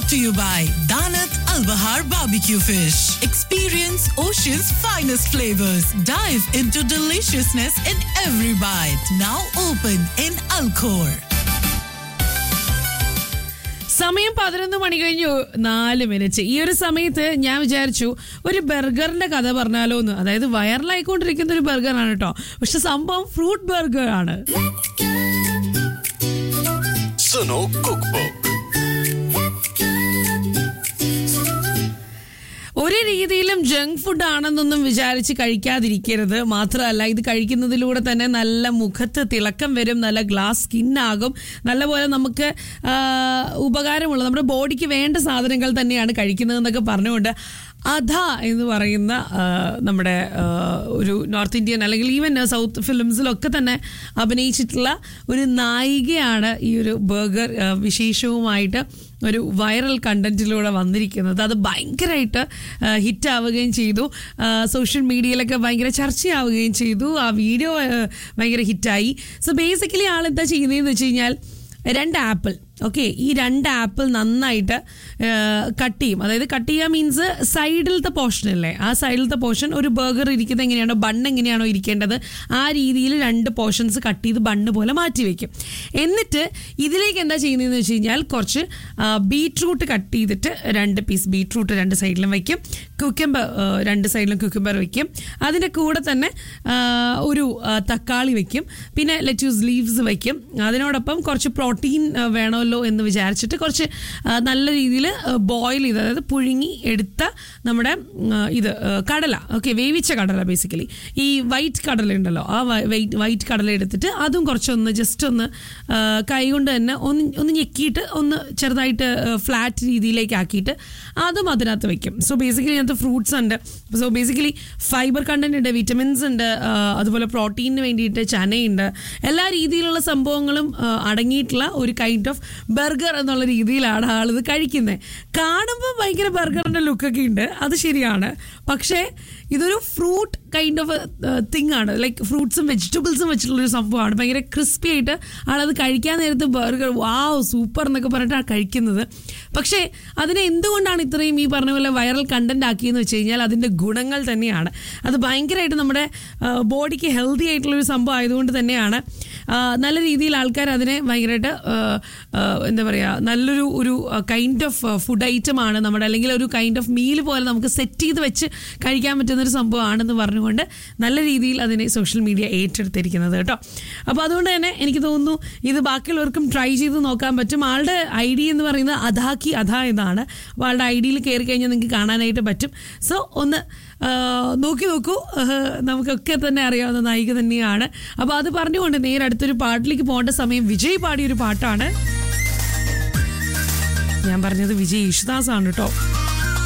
to you by Danat Al Bahar Barbecue Fish. Experience Ocean's finest flavors. Dive into deliciousness in every bite. Now open in Alcor. സമയം പതിനൊന്ന് മണി കഴിഞ്ഞു നാല് minute ഈ ഒരു സമയത്ത് ഞാൻ വിചാരിച്ചു ഒരു ബർഗറിന്റെ കഥ പറഞ്ഞാലോ എന്ന് അതായത് വൈറലായിക്കൊണ്ടിരിക്കുന്ന ഒരു ബർഗറാണ് കേട്ടോ പക്ഷെ സംഭവം ഫ്രൂട്ട് ബർഗർ ആണ് Suno Cookbook. ഒരു രീതിയിലും ജങ്ക് ഫുഡ് ആണെന്നൊന്നും വിചാരിച്ച് കഴിക്കാതിരിക്കരുത് മാത്രമല്ല ഇത് കഴിക്കുന്നതിലൂടെ തന്നെ നല്ല മുഖത്ത് തിളക്കം വരും നല്ല ഗ്ലാസ് സ്കിന്നാകും നല്ലപോലെ നമുക്ക് ആ, ഉപകാരമുള്ള നമ്മുടെ ബോഡിക്ക് വേണ്ട സാധനങ്ങൾ തന്നെയാണ് കഴിക്കുന്നതെന്നൊക്കെ പറഞ്ഞുകൊണ്ട് അധ എന്ന് പറയുന്ന ആ, നമ്മുടെ ആ, ഒരു നോർത്ത് ഇന്ത്യൻ അല്ലെങ്കിൽ ഈവൻ സൗത്ത് ഫിലിംസിലൊക്കെ തന്നെ അഭിനയിച്ചിട്ടുള്ള ഒരു നായികയാണ് ഈ ഒരു ബർഗർ ആ, വിശേഷവുമായിട്ട് ഒരു വൈറൽ കണ്ടന്റിലൂടെ വന്നിരിക്കുന്നത് അത് ഭയങ്കരമായിട്ട് ഹിറ്റ് ആവുകയും ചെയ്തു സോഷ്യൽ മീഡിയയിലൊക്കെ ഭയങ്കര ചർച്ചയാവുകയും ചെയ്തു ആ വീഡിയോ ഭയങ്കര ഹിറ്റായി സോ ബേസിക്കലി ആളെന്താ ചെയ്യുന്നതെന്ന് വെച്ച് കഴിഞ്ഞാൽ രണ്ട് ആപ്പിൾ ഓക്കെ ഈ രണ്ട് ആപ്പിൾ നന്നായിട്ട് കട്ട് ചെയ്യും അതായത് കട്ട് ചെയ്യുക മീൻസ് സൈഡിലത്തെ പോർഷൻ അല്ലേ ആ സൈഡിലത്തെ പോർഷൻ ഒരു ബർഗർ ഇരിക്കുന്നത് എങ്ങനെയാണോ ബണ്ണ് എങ്ങനെയാണോ ഇരിക്കേണ്ടത് ആ രീതിയിൽ രണ്ട് പോർഷൻസ് കട്ട് ചെയ്ത് ബണ്ണ് പോലെ മാറ്റി വെക്കും എന്നിട്ട് ഇതിലേക്ക് എന്താ ചെയ്യുന്നതെന്ന് വെച്ച് കഴിഞ്ഞാൽ കുറച്ച് ബീട്രൂട്ട് കട്ട് ചെയ്തിട്ട് രണ്ട് പീസ് ബീട്രൂട്ട് രണ്ട് സൈഡിലും വയ്ക്കും കുക്കമ്പർ രണ്ട് സൈഡിലും കുക്കമ്പർ വയ്ക്കും അതിൻ്റെ കൂടെ തന്നെ ആ, ഒരു ആ, തക്കാളി വയ്ക്കും പിന്നെ ലെറ്റ്യൂസ് ലീവ്സ് വയ്ക്കും അതിനോടൊപ്പം കുറച്ച് പ്രോട്ടീൻ വേണമല്ലോ എന്ന് വിചാരിച്ചിട്ട് കുറച്ച് ആ, നല്ല രീതിയിൽ ബോയിൽ ചെയ്ത് അതായത് പുഴുങ്ങി എടുത്ത നമ്മുടെ ഉം, ഇത് ആ, കടല ഓക്കെ വേവിച്ച കടല ബേസിക്കലി ഈ വൈറ്റ് കടല ഉണ്ടല്ലോ ആ വൈറ്റ് വൈറ്റ് കടല എടുത്തിട്ട് അതും കുറച്ചൊന്ന് ജസ്റ്റ് ഒന്ന് ആ, കൈ കൊണ്ട് തന്നെ ഒന്ന് ഒന്ന് ഞെക്കിയിട്ട് ഒന്ന് ചെറുതായിട്ട് ഫ്ലാറ്റ് രീതിയിലേക്ക് ആക്കിയിട്ട് അതും അതിനകത്ത് വെക്കും സോ ബേസിക്കലി അതിനകത്ത് ഫ്രൂട്ട്സ് ഉണ്ട് സോ ബേസിക്കലി ഫൈബർ കണ്ടന്റ് ഉണ്ട് വിറ്റമിൻസ് ഉണ്ട് ആ, അതുപോലെ പ്രോട്ടീനിന് വേണ്ടിയിട്ട് ചനയുണ്ട് എല്ലാ രീതിയിലുള്ള സംഭവങ്ങളും ആ, അടങ്ങിയിട്ടുള്ള ഒരു കൈൻഡ് ഓഫ് ബർഗർ എന്നുള്ള രീതിയിലാണ് ആളിത് കഴിക്കുന്നത് കാണുമ്പോൾ ഭയങ്കര ബർഗറിന്റെ ലുക്കൊക്കെ ഉണ്ട് അത് ശരിയാണ് പക്ഷേ ഇതൊരു ഫ്രൂട്ട് കൈൻഡ് ഓഫ് തിങ് ആണ് ലൈക്ക് ഫ്രൂട്ട്സും വെജിറ്റബിൾസും വെച്ചിട്ടുള്ളൊരു സംഭവമാണ് ഭയങ്കര ക്രിസ്പി ആയിട്ട് ആളത് കഴിക്കാൻ നേരത്ത് ബർഗർ വാവ് സൂപ്പർ എന്നൊക്കെ പറഞ്ഞിട്ടാണ് കഴിക്കുന്നത് പക്ഷേ അതിനെ എന്തുകൊണ്ടാണ് ഇത്രയും ഈ പറഞ്ഞ പോലെ വൈറൽ കണ്ടന്റ് ആക്കിയെന്ന് വെച്ച് കഴിഞ്ഞാൽ അതിൻ്റെ ഗുണങ്ങൾ തന്നെയാണ് അത് ഭയങ്കരമായിട്ട് നമ്മുടെ ബോഡിക്ക് ഹെൽത്തി ആയിട്ടുള്ളൊരു സംഭവം ആയതുകൊണ്ട് തന്നെയാണ് ആ, നല്ല രീതിയിൽ ആൾക്കാർ അതിനെ ഭയങ്കരമായിട്ട് ആ, ആ, എന്താ പറയുക നല്ലൊരു ഒരു കൈൻഡ് ഓഫ് ഫുഡ് ഐറ്റം ആണ് നമ്മുടെ അല്ലെങ്കിൽ ഒരു കൈൻഡ് ഓഫ് മീൽ പോലെ നമുക്ക് സെറ്റ് ചെയ്ത് വെച്ച് കഴിക്കാൻ പറ്റുന്നൊരു സംഭവമാണെന്ന് പറഞ്ഞുകൊണ്ട് നല്ല രീതിയിൽ അതിനെ സോഷ്യൽ മീഡിയ ഏറ്റെടുത്തിരിക്കുന്നത് കേട്ടോ അപ്പോൾ അതുകൊണ്ട് തന്നെ എനിക്ക് തോന്നുന്നു ഇത് ബാക്കിയുള്ളവർക്കും ട്രൈ ചെയ്ത് നോക്കാൻ പറ്റും ആളുടെ ഐ ഡി എന്ന് പറയുന്നത് അധാക്കി അധ എന്നാണ് അപ്പോൾ ആളുടെ ഐ ഡിയിൽ കയറി കഴിഞ്ഞാൽ നിങ്ങൾക്ക് കാണാനായിട്ട് പറ്റും സോ ഒന്ന് ആ, നോക്കി നോക്കൂ ആ, നമുക്കൊക്കെ തന്നെ അറിയാവുന്ന നായിക തന്നെയാണ് അപ്പോൾ അത് പറഞ്ഞുകൊണ്ട് നേരെ അടുത്തൊരു പാട്ടിലേക്ക് പോകേണ്ട സമയം വിജയ് പാടിയൊരു പാട്ടാണ് ഞാൻ പറഞ്ഞത് വിജയ് യേശുദാസ് ആണ് കേട്ടോ